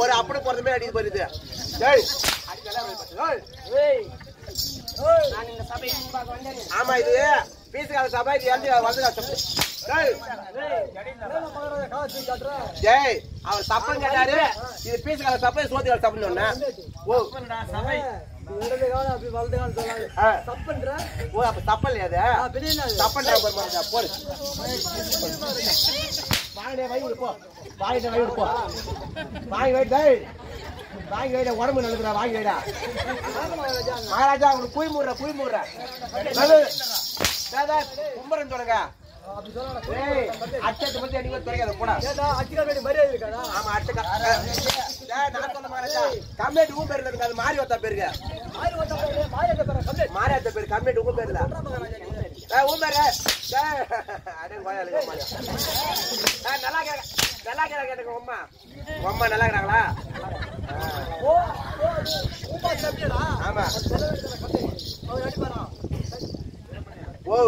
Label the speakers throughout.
Speaker 1: ஒரு அப்படி போறது மாதிரி அடிக்க போயிருது டேய் அடிக்கலாம் டேய்
Speaker 2: ஏய் நான் இந்த சபையை முன்பாக வந்தேன்
Speaker 1: ஆமா இது பீசுகால சபை இது வந்து வந்து டேய் டேய் அவர் தப்புன்னு கேட்டாரு இது பீசுகால சபை சோதிகால சபைன்னு சொன்னேன் ஓ
Speaker 2: சபை
Speaker 1: ஆ. ஓ அப்ப தப்பு இல்லையா அது தப்புன்ற ஒரு மாதிரி போடு வாங்கிட்டே வை விடு போ வாங்கிட்டே வை விடு போ வாங்கி வை டேய் வாங்கி வைடா உடம்பு நல்லதுடா வாங்கி வைடா மகாராஜா உனக்கு குய் மூடுற குய் மூடுற கும்பரன் சொல்லுங்க ஏய், அச்சத்தை பத்தி அடிக்க துறைக்காத போடா ஆமா அச்ச க- டேய், நான் சொல்ல மகாராஜா கம்மியாட்டு உங்க பேர்ல இருக்கு அது மாறி வத்தா பேருக்கு மாறி வத்தா பேரு கம்மியாட்டு உங்க பேர்ல ஏய், உன் பேரு டேய், அடே கோயாளுங்க அம்மா. ஏய், நல்லா கேக்க நல்லா கேக்க கேட்டுங்க உம்மா உம்மா நல்லா இருக்கிறாங்களா ஆமா ஓ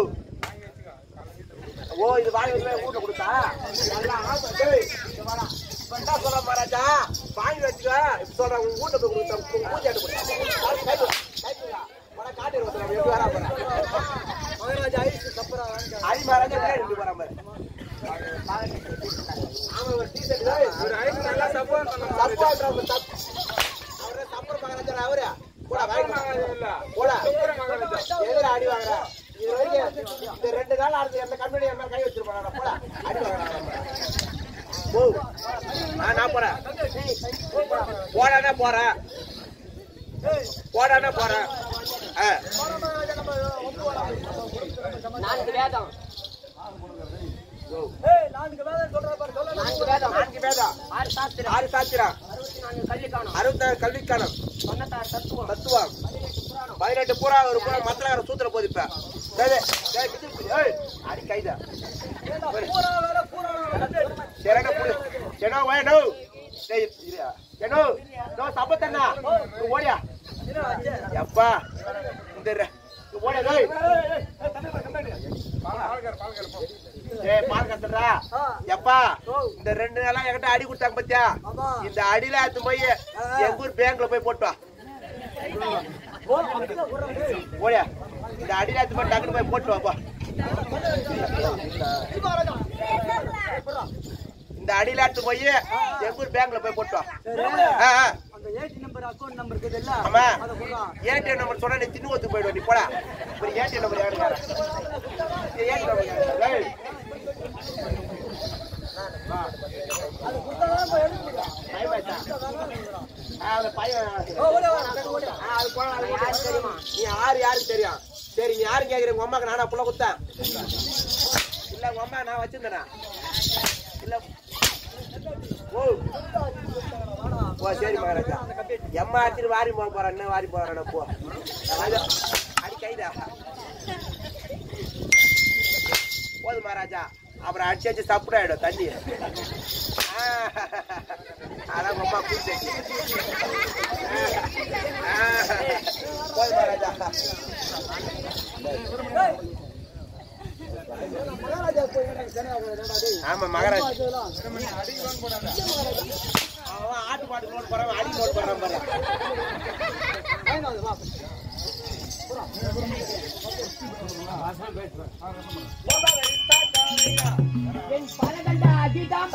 Speaker 1: ஓ இது வாங்கி வந்து வீட்டுல கொடுத்தா நல்லா ஆமா, டேய், இங்க வாடா. இப்ப என்ன சொல்ல மகாராஜா வாங்கி வச்சுக்க இப்ப சொல்றேன் உங்க வீட்டுல போய் கொடுத்தா உங்க மூஞ்சி எடுத்து கொடுத்தா காட்டு இருபத்தி எப்படி வரா போறேன் அடி மகாராஜா பின்னாடி இப்படி வராம இரு. ஆமா ஒரு டீஷர்ட் ஒரு ஐஸ் நல்லா சப்போர்ட் பண்ண சப்போர்ட் தப்பு அவரே சப்போர்ட் மகாராஜா அவரே போடா வாங்கி போடா எதிர அடி வாங்குற இது வரைக்கும் இந்த ரெண்டு நாள் ஆடுது எந்த கம்பெனி என்ன கை வச்சிருப்பாங்க போடா அடி வாங்குறாங்க ஓ நான் நான் போறேன் போடானே போறேன் போடானே போறேன் ஆ
Speaker 2: நான்கு வேதம்
Speaker 1: ஓ.
Speaker 2: நான்கு வேதம்
Speaker 1: நான்கு வேதம்
Speaker 2: ஆறு சாஸ்திரம்
Speaker 1: ஆறு சாத்திரம்
Speaker 2: அறுபத்தி நான்கு கல்வி காணும்
Speaker 1: அறுபத்தாறு கல்விக்கானம்
Speaker 2: தொண்ணூத்தாறு தத்துவம்
Speaker 1: தத்துவம் பதினெட்டு பூரா ஒரு பூரா மத்தல சூத்திர போது இப்ப டேய், டேய், விஜய், விஜய், ஏய், அடி கைதா செரன புடி செனோ வை நோ டேய் இரியா செனோ நோ சப்பத்தண்ணா நீ ஓடியா எப்பா இந்த ரெ- நீ ஓடியா டேய் ஏய் பால் கத்துறா எப்பா இந்த ரெண்டு நாளா என்கிட்ட அடி கொடுத்தாங்க பத்தியா இந்த அடியில எடுத்து போய் எங்க ஊர் பேங்க்ல போய் போட்டு வா ஓடியா இந்த அடியில எடுத்து போய் டக்குனு போய் போட்டு வாப்பா இந்த அடியில எடுத்து போய் எங்க ஊர் பேங்க்ல போய் போட்டு வா ஆ, ஆ. ஆமா ஏடிஎம் நம்பர் சொன்னா நீ சின்ன ஒத்து போயிடுவ நீ போடா ஒரு ஏடிஎம் நம்பர் யாருங்க ஏடிஎம் நம்பர் யாருங்க? ஏய். பையன் ஆயிட்டா? ஆ, அந்த பையன் ஆ, அது போடா, அது போடா. நீ யாரு யாருக்கு தெரியும் சரி நீ யாரு கேக்குற உங்க அம்மாக்கு நானா புள்ள குத்தேன் இல்ல உங்க அம்மா நான் வச்சிருந்தேனா இல்ல ஓ ஓ சரி மகாராஜா எம்மா அடிச்சுட்டு வாரி போக போறேன் என்ன வாரி போறேன் போ அது, அடி கைதா போதும் மகாராஜா அப்புறம் அடிச்சு அடிச்சு சப்புடாயிடும் தண்ணி ஆ, அதான் உங்க அம்மா கூப்பிட்டு போதும் மகாராஜா ஆமா மகாராஜா அவன் ஆட்டு பாட்டு நோட் போறான் அடி நோட் போறான் பாரு
Speaker 2: என் பலகண்ட அதிதம்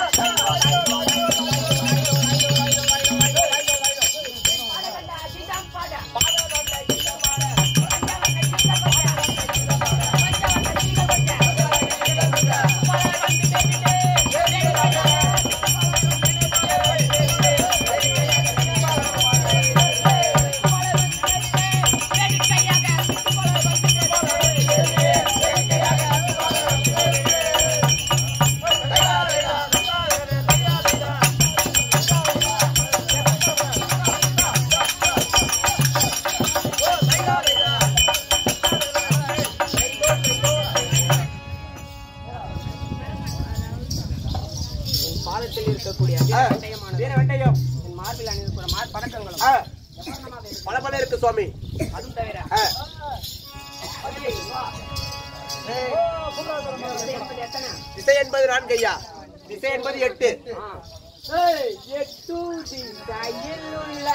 Speaker 2: என் பாதத்தில் இருக்கக்கூடிய
Speaker 1: ஆ,
Speaker 2: வீரவெட்டயமானது
Speaker 1: வீர வெண்டையம்
Speaker 2: என் மார்பில் அணிந்திருக்கிற மார் பதக்கங்களும்
Speaker 1: ஆ,
Speaker 2: பூரணமாக இருக்கு.
Speaker 1: பல பல இருக்கு சுவாமி
Speaker 2: அதுவும் தவிர
Speaker 1: ஆ,
Speaker 2: பதிலை வா. இது என்பது எத்தனை
Speaker 1: திசை என்பது நான்கு ஐயா திசை என்பது எட்டு
Speaker 2: ஆ, எட்டு திசையில் உள்ள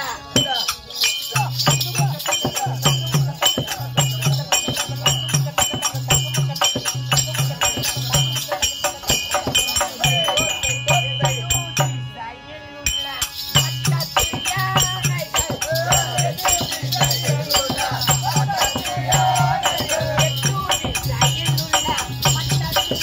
Speaker 2: திசையில் உள்ள பட்டத்து யானைகள். எட்டு திசையில் உள்ள பட்டத்து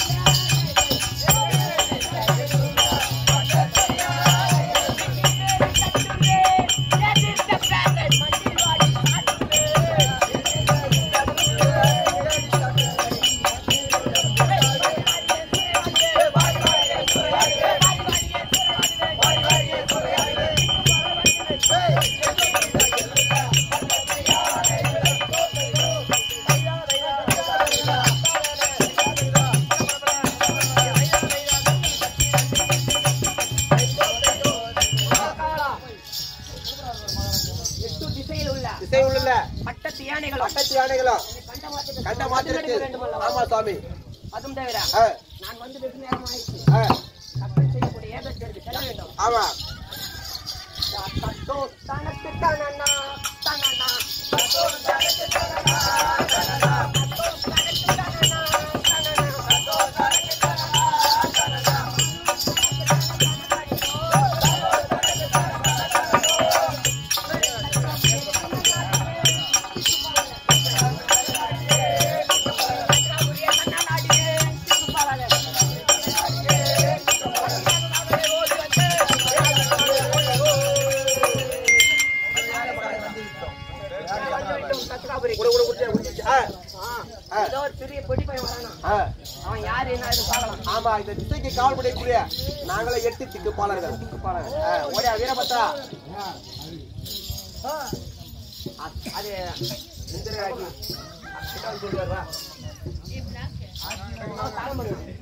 Speaker 2: எட்டு திசையில் உள்ள
Speaker 1: திசை உள்ள
Speaker 2: பட்டத்து யானைகளும்
Speaker 1: பட்டத்து யானைகளும்
Speaker 2: கண்ட மாத்திரத்தில்
Speaker 1: கண்ட மாத்திரத்தில்
Speaker 2: வேண்டும் அல்லவா?
Speaker 1: ஆமா சுவாமி
Speaker 2: அதுவும் தவிர
Speaker 1: ஆ,
Speaker 2: நான் வந்து வெகு நேரம் ஆயிடுச்சு
Speaker 1: ஆ,
Speaker 2: கப்பல் செய்யக்கூடிய ஏகத்திற்கு செல்ல வேண்டும்
Speaker 1: ஆமா
Speaker 2: தத்தோ தனக்கு தனனா தனனா தத்தோ தனக்கு தனனா தனனா தத்தோ தனக்கு தனனா தனனா தத்தோ தனக்கு தனனா தனனா
Speaker 1: குடு, குடு, குடிச்சு, குடிச்சு. ஆ, ஆ,
Speaker 2: ஏதோ ஒரு பெரிய பொடி பையன் வரானா
Speaker 1: ஆ.
Speaker 2: அவன் யாரு என்ன பார்க்கலாம்
Speaker 1: ஆமா இந்த திசைக்கு காவல் பண்ணக்கூடிய நாங்களே எட்டு திக்கு பாலர்கள் ஆ, ஓடியா வீரபத்ரா
Speaker 2: அது- அது
Speaker 1: இந்திராணி. கிட்ட வந்து சொல்லிடுறா.
Speaker 2: அவன் தாளம் பண்ணுவான்.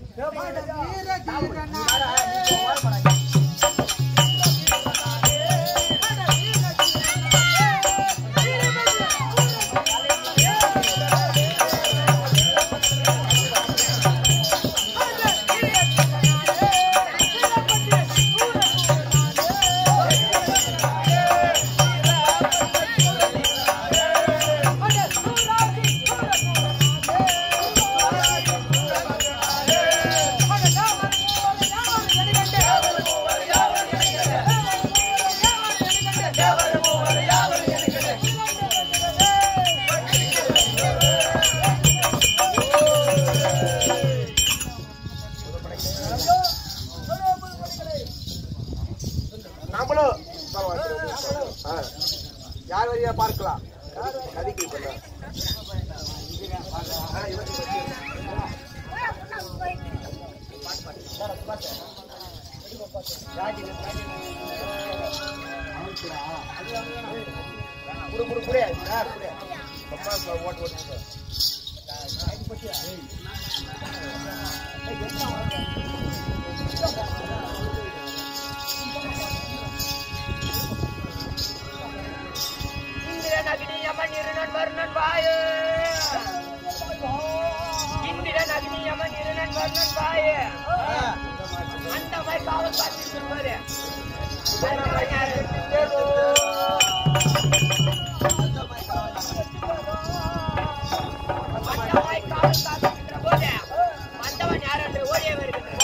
Speaker 1: நாமளும் ஆ. யார் வழியா பார்க்கலாம் கதிக்கு இப்ப ஆ, இவன் குடு குடு குடு யார் குடு அம்மா ஓட்டு ஓட்டு
Speaker 2: இந்திரன் அக்னி யமன் இருநன் வருணன் வாயு இந்திரன் அக்னி யமன் இருநன் வருணன் வாயு அந்த மாதிரி காவல் பார்த்துட்டு இருப்பாரு வந்தவன் யாரு? வந்தவன் காவல் பார்த்துட்டு இருக்கிற போது வந்தவன் யார் என்று ஓடியே வருகிறது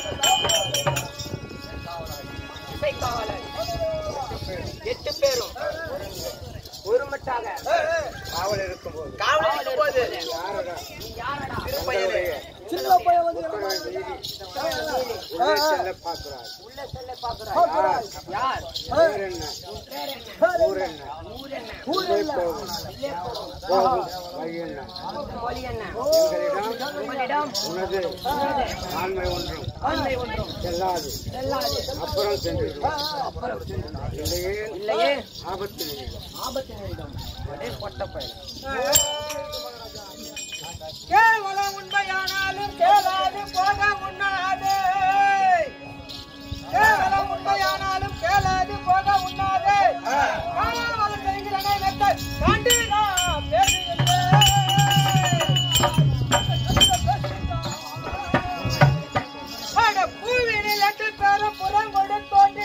Speaker 2: இசை காவலர் எட்டு பேரும் ஒருமட்டாக
Speaker 1: காவல் இருக்கும்போது காவல் இருக்கும்போது யாரடா
Speaker 2: நீ யாரடா
Speaker 1: திருப்பையலே
Speaker 2: சின்ன பையன் வந்து
Speaker 1: உள்ளே செல்ல பார்க்கிறார்
Speaker 2: உள்ள செல்ல பாக்குறார் யார்
Speaker 1: பேர் என்ன
Speaker 2: உன் பேர் என்ன
Speaker 1: ஊர் என்ன
Speaker 2: ஊர் என்ன
Speaker 1: உள்ளே போகும்
Speaker 2: உள்ளே போகும்
Speaker 1: போகும் வழி என்ன
Speaker 2: மொழி என்ன
Speaker 1: எங்களிடம்
Speaker 2: உங்களிடம்
Speaker 1: உனது
Speaker 2: உள்ளது
Speaker 1: ஆண்மை ஒன்றும்
Speaker 2: ஆண்மை ஒன்றும்
Speaker 1: செல்லாது
Speaker 2: செல்லாது
Speaker 1: அப்புறம் சென்றிடும்
Speaker 2: அப்புறம்
Speaker 1: இல்லையே
Speaker 2: இல்லையே
Speaker 1: ஆபத்து நேரிடும்.
Speaker 2: ஆபத்து நேரிடும் ஒரே பொட்ட பையன்
Speaker 3: கேவலம் உண்மையானாலும் கேளாது போக உண்ணாதே கேவலம் உண்மையானாலும் கேளாது போக உண்ணாதே காணாமல் செய்கிறனை நெட்ட கண்டு நாம் பேசுகின்றேன் பூவினில் எட்டு பேரும் புறம் கொடுத்தோண்டி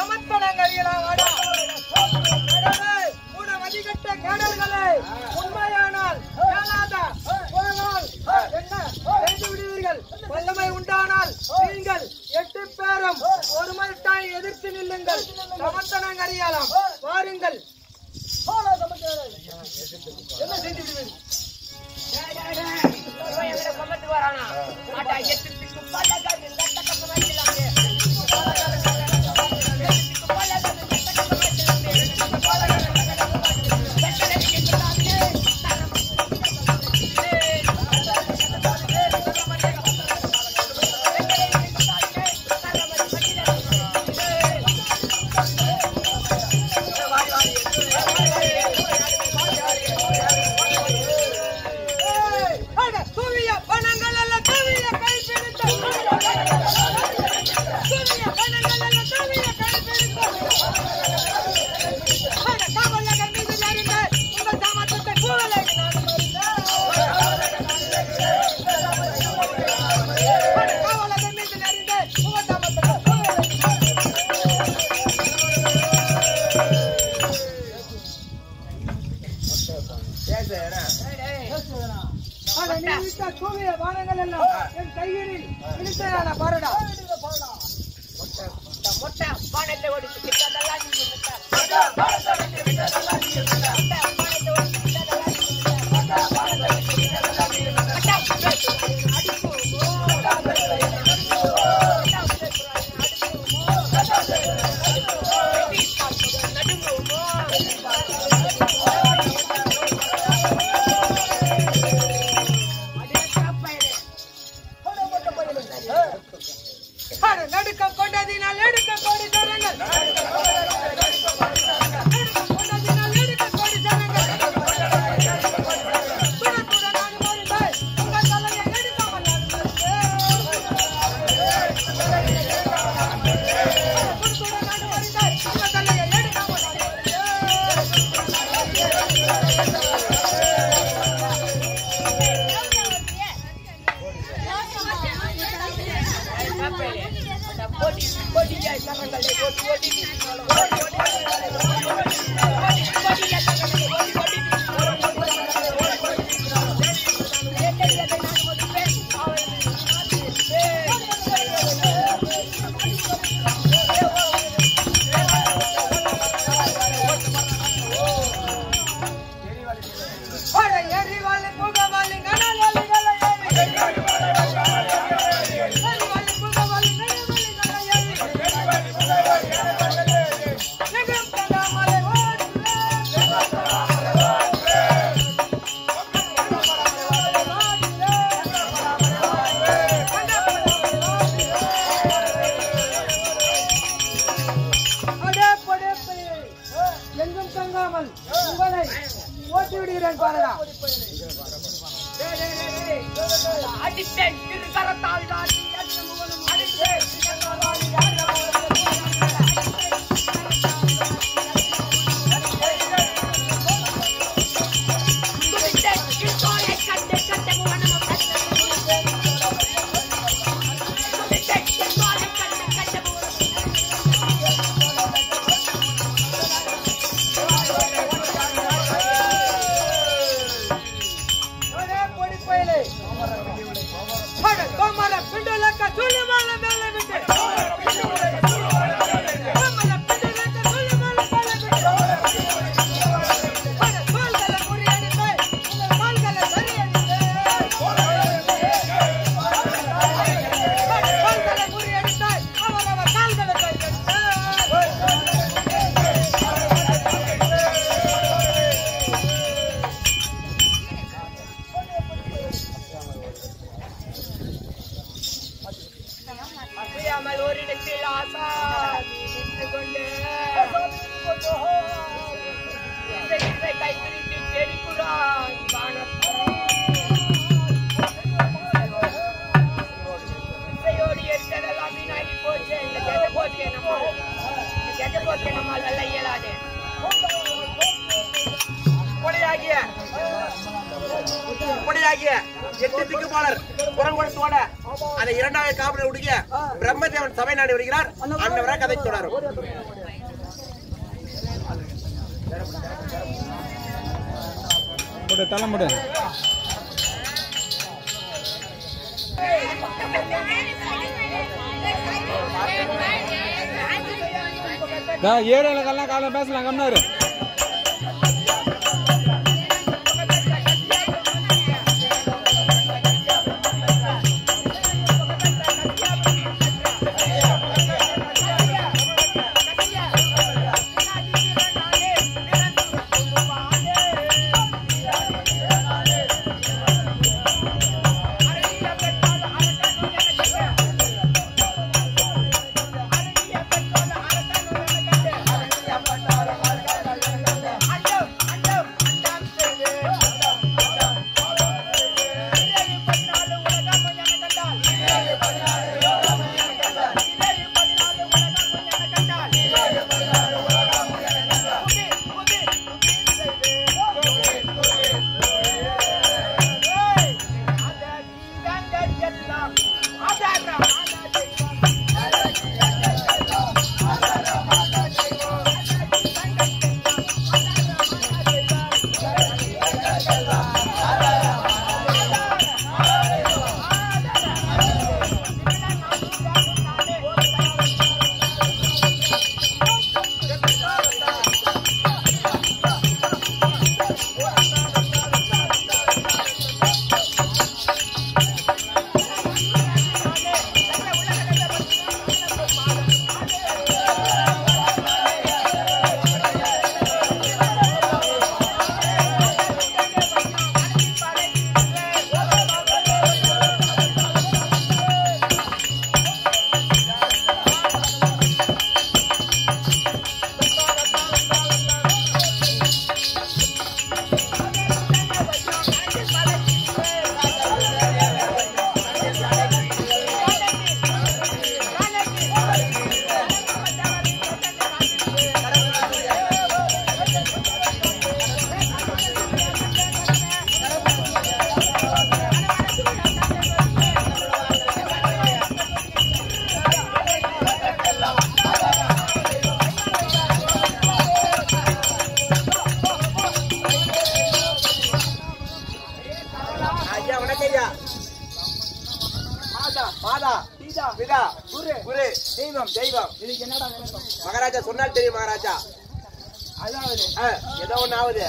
Speaker 3: சமத்தனங்களையெல்லாம் வாடா. கடவுளே, மூட மதிகட்ட கேடல்களே, உண்மையானால் கேளாத போனால் என்ன செய்து விடுவீர்கள் வல்லமை உண்டானால் நீங்கள் எட்டு பேரும் ஒருமட்டாய் எதிர்த்து நில்லுங்கள் சமத்தனம் அறியலாம் வாருங்கள் என்ன செஞ்சு விடுவீர்கள் ஏய், அட, தூவிய பணங்கள் அல்ல தூவிய கை பிடித்த தூவிய பணங்கள் அல்ல தூவிய கை பிடித்த அட, காவலர்கள் மீது நெருங்க, உங்கள் சாமர்த்தியத்தை கூவலை நான் மறித்தேன். அட, காவலர்கள் மீது நெருங்க, உங்கள் சாமர்த்தியத்தை கூவலை அட, நீ விட்ட தூவிய பானங்கள் எல்லாம் என் கையினில் பிடித்ததான பாருடா அட, நடுக்கம் கொண்டதினால் எடுக்க கோடி தரங்கள் நடுக்கம் கொண்டதினால் எடுக்க கோடி தரங்கள் துணத்துடன் நான் மறிப்பேன். உங்கள் தலையை எடுக்காமல் நான் மறிப்பேன். துணத்துடன் நான் மறிப்பேன். உங்கள் தலையை எடுக்காமல் நான் மறிப்பேன். அட, எரிவாளு, புகவாளு, கனவாளுகளை ஏறி. எரிவாளு, புகவாளு, கனவாளுகளை ஏறி. நெகம் தடாமலை ஓடுவே. அடே படைப்பே, எங்கும் தங்காமல் உங்களை ஓட்டி விடுகிறேன் பாருடா
Speaker 2: அடித்தேன் திருக்கரத்தால் தாண்டி அடித்த முகலும் அடித்தேன் திருக்கரத்தால் தாண்டி துடித்தேன் கிறிஸ்துவை கண்டு கண்ட முகனும் துடித்தேன் கிறிஸ்துவை கண்டு கண்ட முகனும்
Speaker 3: அடே பொடிப்பயலே. அட, கோமர பிண்டுலக்க துளுமல மேல விட்டு. கோமர பிண்டுலக்க துளுமல மேல விட்டு. அட, தோள்களை முறியடித்து, உங்கள் கால்களை சரியடித்து. அட, தோள்களை முறியடித்து, அவரவர் கால்களை சரியடித்து.
Speaker 2: அசையாமல் ஓரிடத்தில் ஆசாமி நின்று கொண்டு இசை இசை கைப்பிடித்து செடிக்குறான் இசையோடு எடுத்ததெல்லாம் வீணாகி போச்சு இந்த கெட்ட போச்சு நம்மால் இந்த கெட்ட போச்சு நம்மால் வெல்ல இயலாது
Speaker 1: இப்படியாகிய இப்படியாகிய எட்டு திக்குமாளர் புறங்குணத்தோட அந்த இரண்டாவது காவலை உடைய பிரம்மதேவன் சபை நாடி வருகிறார் அன்னவரா கதை தொடரும்
Speaker 4: போடு தலை முடு ஏரியாவுக்கெல்லாம் காலையில் பேசலாம் கம்னாரு
Speaker 1: ஐயா வணக்கம் ஐயா மாதா மாதா
Speaker 3: சீதா,
Speaker 1: பிதா
Speaker 3: குரு,
Speaker 1: குரு
Speaker 3: தெய்வம்
Speaker 1: தெய்வம்
Speaker 3: இதுக்கு என்னடா விளக்கம்
Speaker 1: மகாராஜா சொன்னால் தெரியும் மகாராஜா
Speaker 3: அதாவது
Speaker 1: ஆ, ஏதோ ஒண்ணு ஆகுது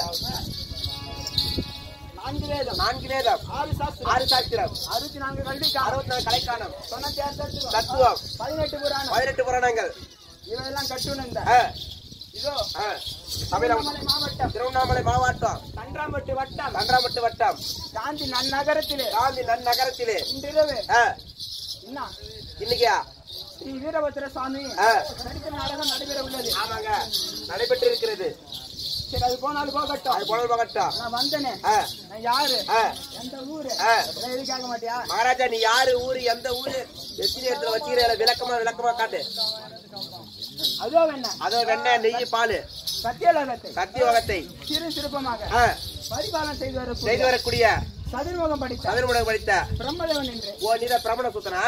Speaker 3: நான்கு வேதம்
Speaker 1: நான்கு வேதம்
Speaker 3: ஆறு சாஸ்திரம்
Speaker 1: ஆறு சாஸ்திரம்
Speaker 3: அறுபத்தி நான்கு கல்வி
Speaker 1: அறுபத்தி நாலு கலைக்கானம்
Speaker 3: தொண்ணூத்தி ஆறு தத்துவம்
Speaker 1: தத்துவம்
Speaker 3: பதினெட்டு புராணம்
Speaker 1: பதினெட்டு புராணங்கள்
Speaker 3: இவையெல்லாம் கட்டுன இந்த
Speaker 1: ஆ,
Speaker 3: இதோ
Speaker 1: ஆ, தமிழகம்
Speaker 3: திருவண்ணாமலை மாவட்டம்
Speaker 1: திருவண்ணாமலை மாவட்டம்
Speaker 3: தன்றாம்பட்டு வட்டம்
Speaker 1: கன்றாமட்டு வட்டம்
Speaker 3: காந்தி நன்னகரத்திலே
Speaker 1: காந்தி நன்னகரத்திலே
Speaker 3: இன்றிரவு
Speaker 1: ஆ,
Speaker 3: என்ன
Speaker 1: இன்னைக்கா
Speaker 3: ஸ்ரீ வீரபத்திர சுவாமி
Speaker 1: ஆ,
Speaker 3: சரித்திர நாடகம் நடைபெற உள்ளது
Speaker 1: ஆமாங்க நடைபெற்று இருக்கிறது
Speaker 3: சரி அது போனாலும் போகட்டும்
Speaker 1: அது போல மகட்டம்
Speaker 3: நான் வந்தனே
Speaker 1: ஆ,
Speaker 3: நான் யாரு
Speaker 1: ஆ,
Speaker 3: எந்த ஊரு
Speaker 1: ஆ.
Speaker 3: இதெல்லாம் எதுக்காக மாட்டியா
Speaker 1: மகாராஜா நீ யாரு ஊரு எந்த ஊரு எத்தனை இடத்துல வச்சுக்கிற விளக்கமா விளக்கமா காட்டு
Speaker 3: அதோ என்ன
Speaker 1: அதோ வெண்ணெய் நெய் பால்
Speaker 3: சத்தியலோகத்தை
Speaker 1: சத்தியவகத்தை
Speaker 3: சிறு சிறப்பமாக
Speaker 1: ஆ,
Speaker 3: பரிபாலனம் செய்து
Speaker 1: செய்து
Speaker 3: வரக்கூடிய
Speaker 1: வரக்கூடிய
Speaker 3: சதுர்முகம் படித்த
Speaker 1: சதுர்முடம் படித்த
Speaker 3: பிரம்மதேவன் என்று
Speaker 1: ஓ நீத பிரமண சுத்தனா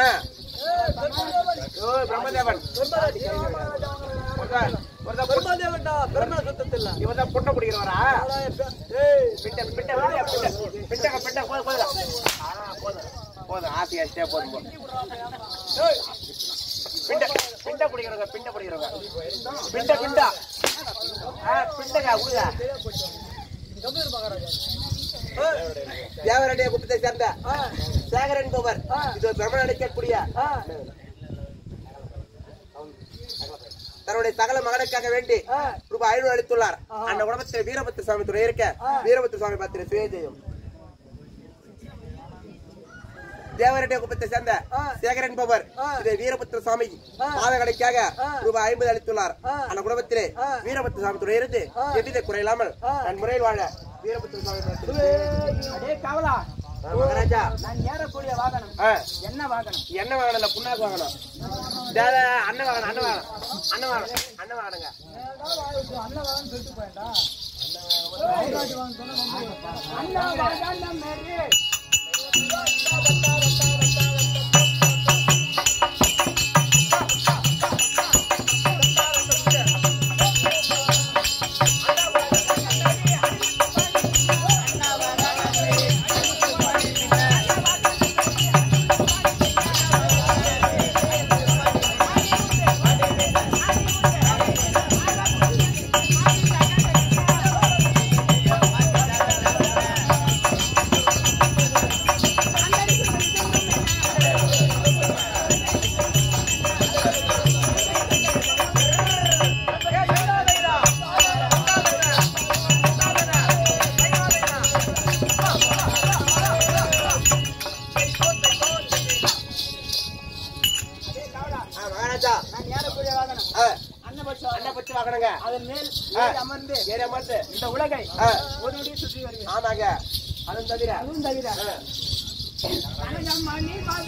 Speaker 1: ஓ பிரம்மதேவன் இவன் தான் பொண்ணை குடிக்கிறவரா பிட்ட பிட்ட வெளிய, பிட்ட பிட்ட பிட்ட போதும் போதும் ஆ, போதும் போதும் ஆசை அடிச்சே போதும் போதும் பிண்ட பிண்ட குடிக்கிறவங்க பிண்ட குடிக்கிறவங்க பிண்ட பிண்டா ஆ பிண்டங்க உடுங்க தேவரடைய குப்பத்தை சேர்ந்த சேகர் என்பவர் இது பிரம்மன் அழைக்கக்கூடிய தன்னுடைய சகல மகனுக்காக வேண்டி ரூபாய் ஐநூறு அளித்துள்ளார் அந்த உடம்பத்தில் வீரபத்திர சுவாமி துணை இருக்க வீரபத்திர சுவாமி பத்திர சுயஜெயம் தேவரடைய குப்பத்தை சேர்ந்த சேகர் என்பவர் இது வீரபத்திர சுவாமி பாதகடைக்காக ரூபாய் ஐம்பது அளித்துள்ளார் அந்த குடும்பத்திலே வீரபத்திர சுவாமி துணை இருந்து எவ்வித குறையில்லாமல் தன் முறையில் வாழ வீரபத்திர சுவாமி பத்திர
Speaker 3: அடே காவலா
Speaker 1: மகாராஜா
Speaker 3: நான் ஏறக்கூடிய வாகனம்
Speaker 1: ஆ,
Speaker 3: என்ன வாகனம்
Speaker 1: என்ன வாங்கணும் இல்ல புண்ணாக்கு வாங்கணும் டே, டே, அண்ணன் வாங்கணும் அண்ணன் வாங்கணும் அண்ணன் வாங்கணும் அண்ணன் வாங்கணுங்க
Speaker 3: அண்ணன் வாகனம் சொல்லிட்டு போயண்டா அண்ணா வாடாண்ணா மேரி
Speaker 1: ஆ, மகாராஜா
Speaker 3: நான் ஏறக்கூடிய வாகனம்
Speaker 1: ஆ,
Speaker 3: அன்னபட்ச
Speaker 1: அண்ணன் பச்சு வாங்கினங்க
Speaker 3: அதன் மேல்
Speaker 1: ஆ.
Speaker 3: ஏறி அமர்ந்து
Speaker 1: ஏரியா மாத்து
Speaker 3: இந்த உலகை
Speaker 1: ஆ.
Speaker 3: ஒரு நொடி சுற்றி வருகிறேன்
Speaker 1: ஆமாங்க அதுவும் தவிர
Speaker 3: அதுவும் தவிர
Speaker 1: ஆ.
Speaker 3: கனகமணி மது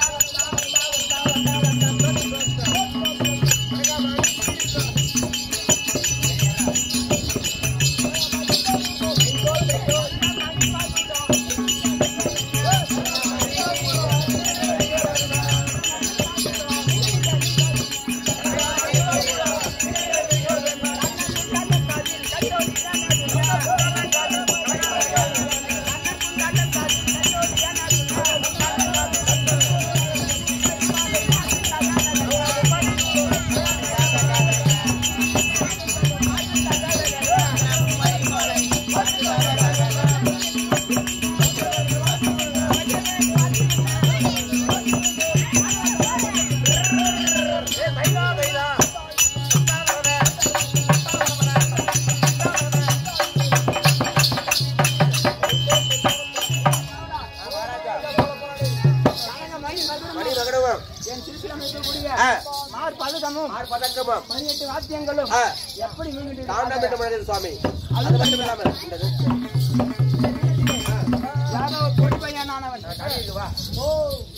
Speaker 3: கனகமணி மதுரம்
Speaker 1: மணி மகடமும்
Speaker 3: என் திருச்சியில் அமைக்கக்கூடிய
Speaker 1: ஆ,
Speaker 3: மார் பதக்கமும்
Speaker 1: ஆறு பதக்கமும்
Speaker 3: பதினெட்டு வாத்தியங்களும்
Speaker 1: ஆ,
Speaker 3: எப்படி மீண்டும்
Speaker 1: தாண்டாமிட்ட மனிதன் சுவாமி அது மட்டும் இல்லாம இந்த
Speaker 3: யாரோ பொடி பையனானவன் ஓ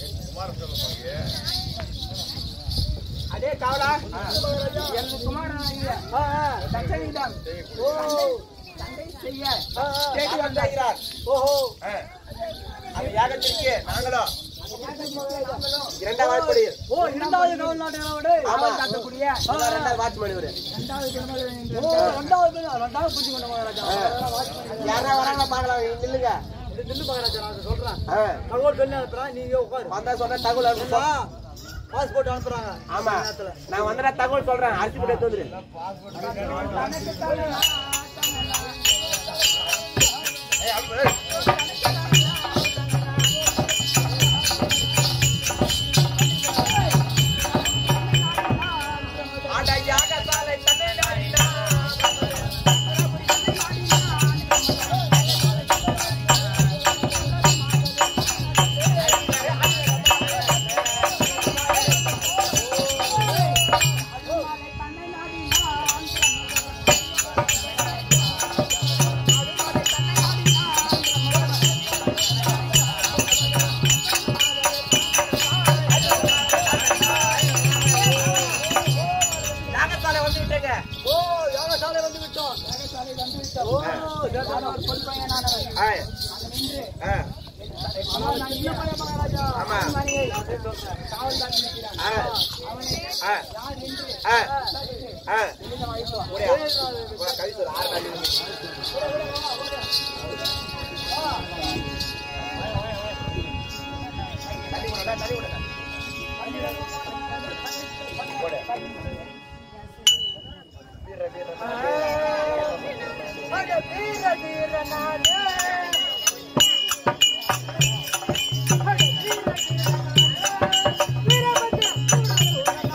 Speaker 3: அதே காவலா என் குமாரனாகிய தட்சணியிடம் ஓ தந்தை செய்ய தேடி வந்தார்
Speaker 1: வந்தாகிறார்
Speaker 3: ஓஹோ
Speaker 1: ஆ. அந்த யாகத்திற்கு நாங்களும் இரண்டாம் வாய்ப்படியில்
Speaker 3: ஓ இரண்டாவது காவல் நாட்டோடு
Speaker 1: ஆமா.
Speaker 3: காவல் காக்கக்கூடிய
Speaker 1: இவர் ரெண்டாவது வாட்ச்மேன் இவரு
Speaker 3: இரண்டாவது திருமணம் ஓ இரண்டாவது இரண்டாவது புரிஞ்சு கொண்ட மகாராஜா
Speaker 1: யாரா வராங்களா பாக்கலாம் நில்லுங்க
Speaker 3: நில்லு மகாராஜா நான் சொல்றேன்
Speaker 1: ஆ.
Speaker 3: தகவல் சொல்லி அனுப்புறேன் நீங்க உட்காரு
Speaker 1: வந்தா சொன்ன தகவல் அனுப்புப்பா.
Speaker 3: பாஸ்போர்ட் அனுப்புறாங்க
Speaker 1: ஆமா நான் வந்தா தகவல் சொல்றேன் அரிசி போட்டு எடுத்து வந்துரு ஆண்டா யாக சாலை தன்னை நாடினா யாகசாலை வந்து விட்டேங்க
Speaker 3: ஓ யாகசாலை வந்து விட்டோம் யாகசாலை வந்து விட்டோம் ஓ யாகசாலை பொன் பையனானவன்
Speaker 1: ஆ,
Speaker 3: அங்க நின்று
Speaker 1: ஆ,
Speaker 3: ஆனால் நான் இன்னும் பழைய மகாராஜா
Speaker 1: ஆமா.
Speaker 3: அரண்மனையை காவல் காத்து நிற்கிறான்
Speaker 1: ஆ,
Speaker 3: அவனை
Speaker 1: ஆ,
Speaker 3: யார் என்று
Speaker 1: ஆ,
Speaker 3: சற்று
Speaker 1: ஆ.
Speaker 3: வெளியில வைத்து வா.
Speaker 1: ஒரே ஒரு கவி சொல்லு, ஆறு நாள் இருக்கு. தண்ணி விடுடா, தண்ணி விடுடா. போடு. வீர, வீர,
Speaker 3: அட வீர வீர நானே அட வீர வீர வீரபத்ர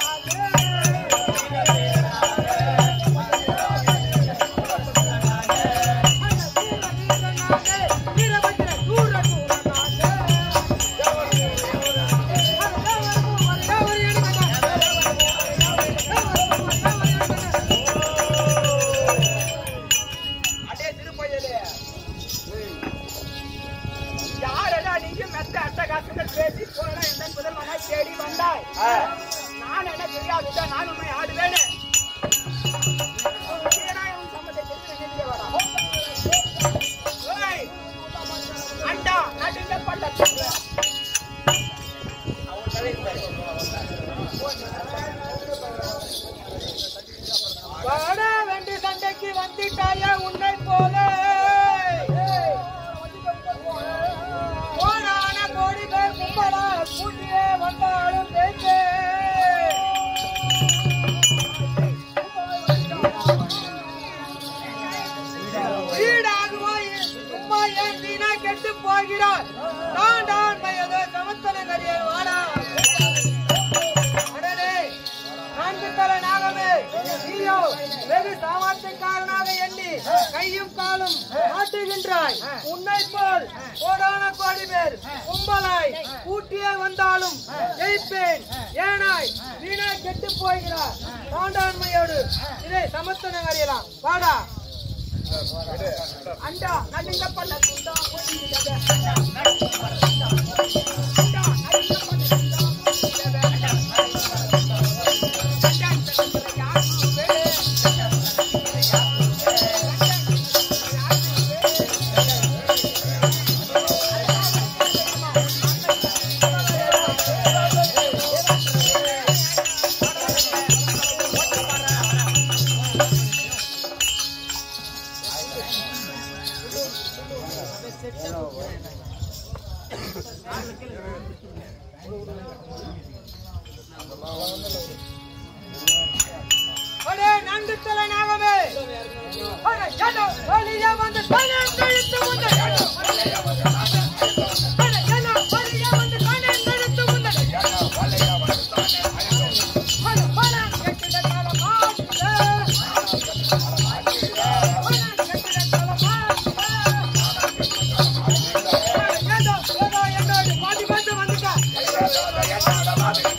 Speaker 3: வீரபத்ர தூர தூர
Speaker 1: அடே திருப்பையலே.
Speaker 3: வாட வெண்டு சண்டைக்கு வந்துட்டாயா உன்னை போல போரான கோடி பேர் கும்பலா கூட்டியே வந்தாலும் பேச்சே வீடாகுவோ சும்மா ஏன் வீணா கெட்டு போகிறார் நான் தான் வயது சமத்தன கரியர் வாடா அடடே நான்கு தல நாகமே நீயோ வெகு சாமர்த்தியக்காரனாக எண்ணி கையும் காலும் ஆட்டுகின்றாய் உன்னை போல் கோடான கோடி பேர் கும்பலாய் கூட்டியே வந்தாலும் ஜெயிப்பேன் ஏனாய் வீணா கெட்டு போகிறார் தாண்டாண்மையோடு இதை சமத்தனம் அறியலாம் வாடா அண்டா நடுங்க பண்ண துண்டா ஒளியிடவே. அண்டா, நடுங்க பண்ண துண்டா ஒளியிடவே. அண்டா, நடுங்க பண்ண துண்டா ஒளியிடவே. அண்டா, அண்டா, இந்த யாருமே. அடே நன்கு தலை நாகமே அடே ஜனோ வலியா வந்து தலை கழுத்து முந்த ஜனோ வலியா வந்து தானே அடே ஜனோ வலியா வந்து தானே கழுத்து முந்த ஜனோ வலியா வந்து தானே அடே பல கெட்டிட கால மாட்டு பல கெட்டிட கால மாட்டு ஏதோ ஏதோ என்னோடு பாதி பாதி வந்துட்டா ஏதோ என்னோடு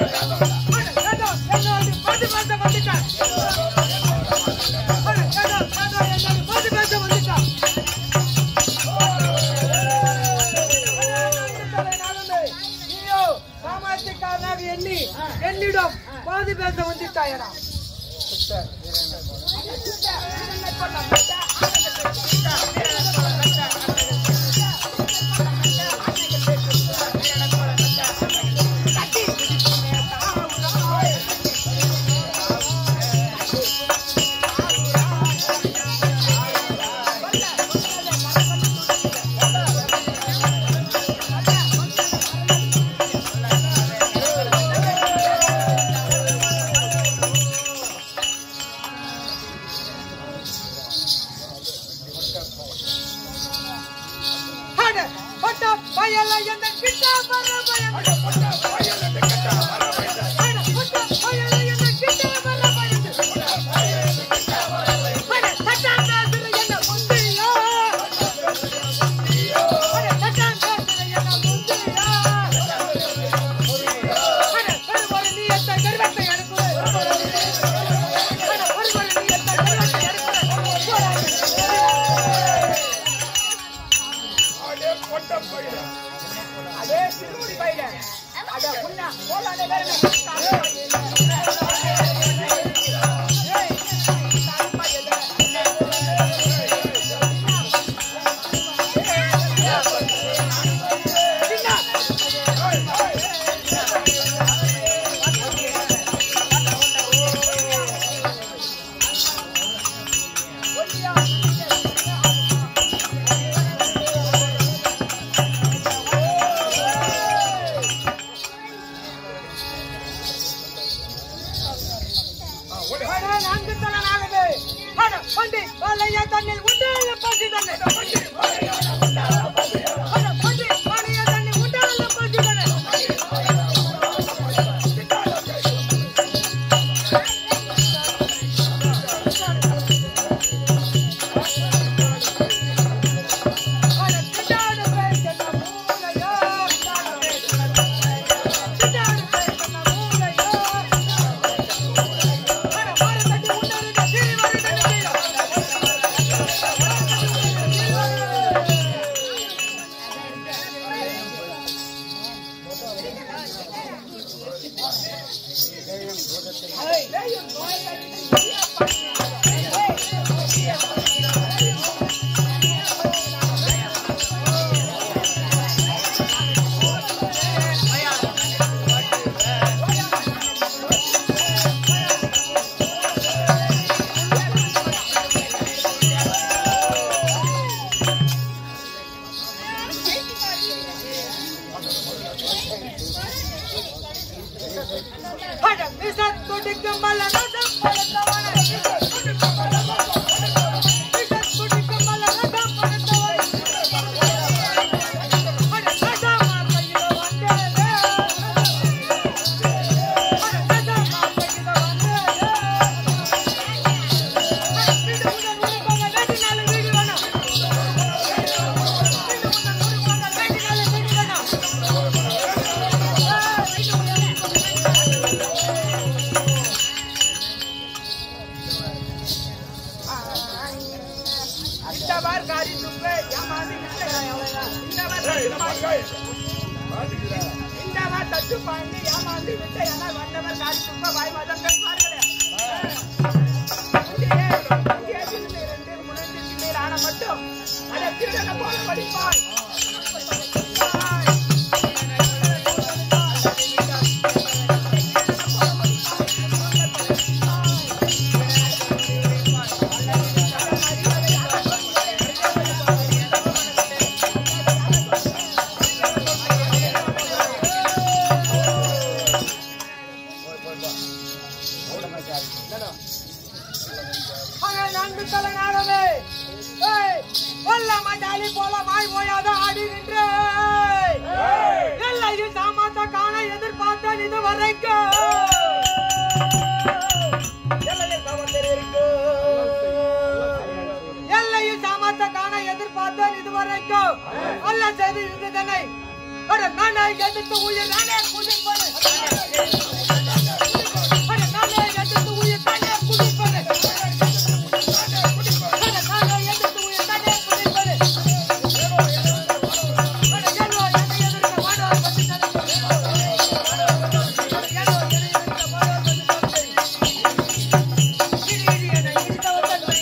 Speaker 3: பாதி பாதி வந்துட்டா என்னிடம் பாதி பேச வந்துட்டாயடா அட பட்ட பயல என்ன கிட்ட வர பயல அட பட்ட பயல என்ன கிட்ட வர பயல அட பட்ட பயல என்ன கிட்ட வர பயல அட சட்டான் பேசுற என்ன முந்தியா அட சட்டான் பேசுற என்ன முந்தியா அட பெருமொழி நீ எத்த கருவத்தை அனுப்புவே அட பெருமொழி நீ எத்த கருவத்தை அனுப்புவே அதே திருமுடி பையில அட புண்ணா போலானே வேறமே அட நான்கு தல நாகமே அட பண்டி வலைய தண்ணில் உண்டால பசி தண்ணி அட பண்டி வலைய தண்ணில் உண்டால பசி தண்ணி அட சிட்டாடு பேசன மூலையா சிட்டாடு பேசன மூலையா அட மாறு தட்டி உண்டாரு தீரி மாறு தட்டி காரி துப்பே ஏமாந்து விட்டேன் இந்தவர் தட்டு பாண்டி ஏமாந்து விட்டேன் என வந்தவர் காரி துப்ப வாய் மதம் கேட்பார்களே இருந்து முனைந்து நீர் ஆன மட்டும் அதை திருடன போல படிப்பாய் அங்கே நான்கு தலை நாடவே ஏய், வல்ல மண்டாளி போல வாய் ஓயாத ஆடி நின்று எல்லையில் சாமாத்த காண எதிர்பார்த்தேன் இது வரைக்கும் எல்லையில் சாமாத்த காண எதிர்பார்த்தேன் இது வரைக்கும் அல்ல செய்து இருந்ததனை அட நானே எதிர்த்து உயிர் நானே குதிப்பது அட நானே எதிர்த்து உயிர் நானே குதிப்பது அட நானே எதிர்த்து உயிர் நானே குதிப்பது அட ஏனோ என்னை எதிர்க்க மாட்டார் பற்றி ஏனோ என்னை எதிர்க்க மாட்டார் பற்றி இடி இடி என்னை இடித்தவர் தன்மை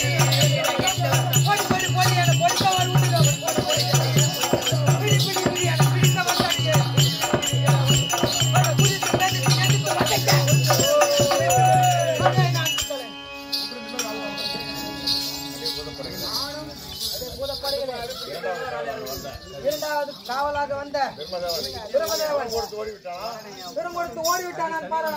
Speaker 3: பொடி பொடி பொடி என்னை பொடித்தவர் உண்டுதவர் பிடி பிடி பிடி என்னை பிடித்தவர் தன்மை அட குதித்து தன்னை எதிர்த்து வதைக்க அதை நான் சொல்லேன் இரண்டாவது காவலாக வந்த பிரமதேவன் பெரும்பொழுத்து ஓடிவிட்டான் பாரடா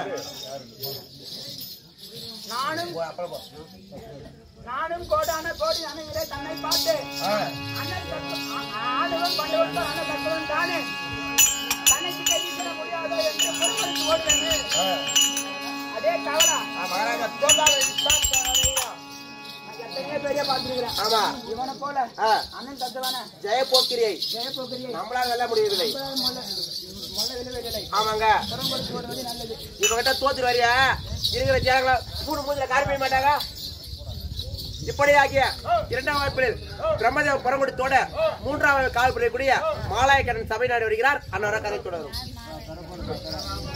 Speaker 3: நானும் நானும் கோடான கோடி அணுகிறே தன்னை பார்த்து அண்ணன் கற்ப- ஆ- ஆடவன் பண்டவன் அண்ணன் கற்பவன் தானே தனக்கு கைவிட முடியாதோ என்று பெரும்பொழுத்து ஓடுவேன் அதே கவலா
Speaker 1: மகாராஜா தோந்தாவை விசாரிச்சாரையா?
Speaker 3: நான் எத்தனையோ பெரிய பார்த்துருக்கிறேன்
Speaker 1: ஆமா
Speaker 3: இவனை போல
Speaker 1: ஆ,
Speaker 3: அண்ணன் தத்துவான
Speaker 1: ஜெய போக்கிரியை
Speaker 3: ஜெயப்போக்கிரியை
Speaker 1: நம்மளால வெல்ல முடியவில்லை
Speaker 3: மொல்ல விழுவதில்லை
Speaker 1: ஆமாங்க
Speaker 3: பெரும்பொழுத்து ஓடுவது நல்லது
Speaker 1: இவங்கிட்ட தோத்துட்டு வரியா இருக்கிற ஜனங்களை மூணு மூஞ்சில காரி போய் மாட்டாங்க இப்படியாகிய இரண்டாம் வாய்ப்பில் பிரம்மதேவ பரங்குடித்தோட மூன்றாவது கால் புரியக்கூடிய மாலாயக்கரன் சபை நாடு வருகிறார் அன்னவர கதை தொடரும்